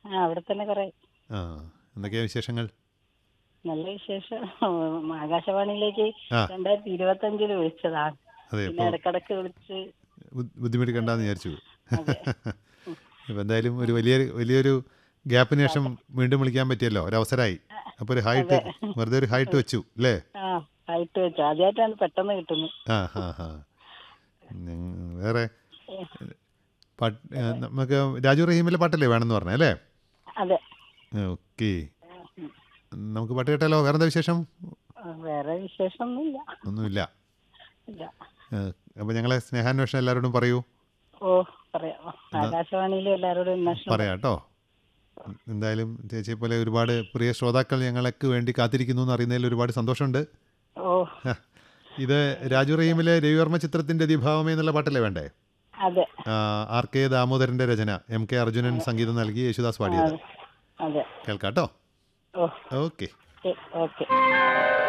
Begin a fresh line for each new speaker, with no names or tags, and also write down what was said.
ആ അവിടെ തന്നെ കുറെ
ആ എന്തൊക്കെയാ വിശേഷങ്ങൾ
നല്ല വിശേഷം ആകാശവാണിയിലേക്ക്
ആ.
രണ്ടായിരത്തി ഇരുപത്തി അഞ്ചില് വിളിച്ചതാണ്
അതെ
പിന്നെ
അപ്പോൾ
ഇടക്കിടക്ക് വിളിച്ച്
ബുദ്ധിമുട്ടിക്കണ്ടെന്ന് വിചാരിച്ചു
അതെ.
ഇപ്പം എന്തായാലും ഒരു വലിയ വലിയൊരു ഗ്യാപ്പിന് ശേഷം വീണ്ടും വിളിക്കാൻ പറ്റിയല്ലോ ഒരു അവസരമായി അപ്പോൾ ഒരു ഹൈറ്റ് വെറുതെ ഒരു ഹൈറ്റ് വെച്ചു അല്ലേ
ആ ആയിട്ട് വെച്ചു ആദ്യമായിട്ടാണ് പെട്ടെന്ന് കിട്ടുന്നത്
ആ ഹാ ഹാ ഞ- വേറെ പാട്ട് ഏ, നമുക്ക് രാജു റഹീമിലെ പാട്ടല്ലേ വേണമെന്ന് പറഞ്ഞേ അല്ലേ
അതെ
ഓക്കെ നമുക്ക് പാട്ട് കേട്ടാലോ വേറെ എന്താ വിശേഷം
ആ, വേറെ വിശേഷമൊന്നുമില്ല
ഒന്നുമില്ല
ഇല്ല
അപ്പോൾ ഞങ്ങളെ സ്നേഹാന്വേഷണം എല്ലാവരോടും പറയൂ
ഓ പറയാം ആകാശവാണിയിലും എല്ലാവരോടും അന്വേഷണം
പറയാം കേട്ടോ എന്തായാലും ചേച്ചിയെ പോലെ ഒരുപാട് പ്രിയ ശ്രോതാക്കൾ ഞങ്ങൾക്ക് വേണ്ടി കാത്തിരിക്കുന്നു എന്ന് അറിയുന്നതിൽ ഒരുപാട് സന്തോഷമുണ്ട്
ഓ
ഹ, ഇത് രാജു റഹീമിലെ രവിവർമ്മ ചിത്രത്തിൻ്റെ ദിഭാവമേ എന്നുള്ള പാട്ടല്ലേ വേണ്ടേ
അതെ
ആ, ആർ കെ ദാമോദരൻ്റെ രചന എം കെ അർജുനൻ സംഗീതം നൽകി യേശുദാസ് പാടിയത്
അതെ
കേൾക്കാം കേട്ടോ
ഓ
ഓക്കെ
ഓക്കെ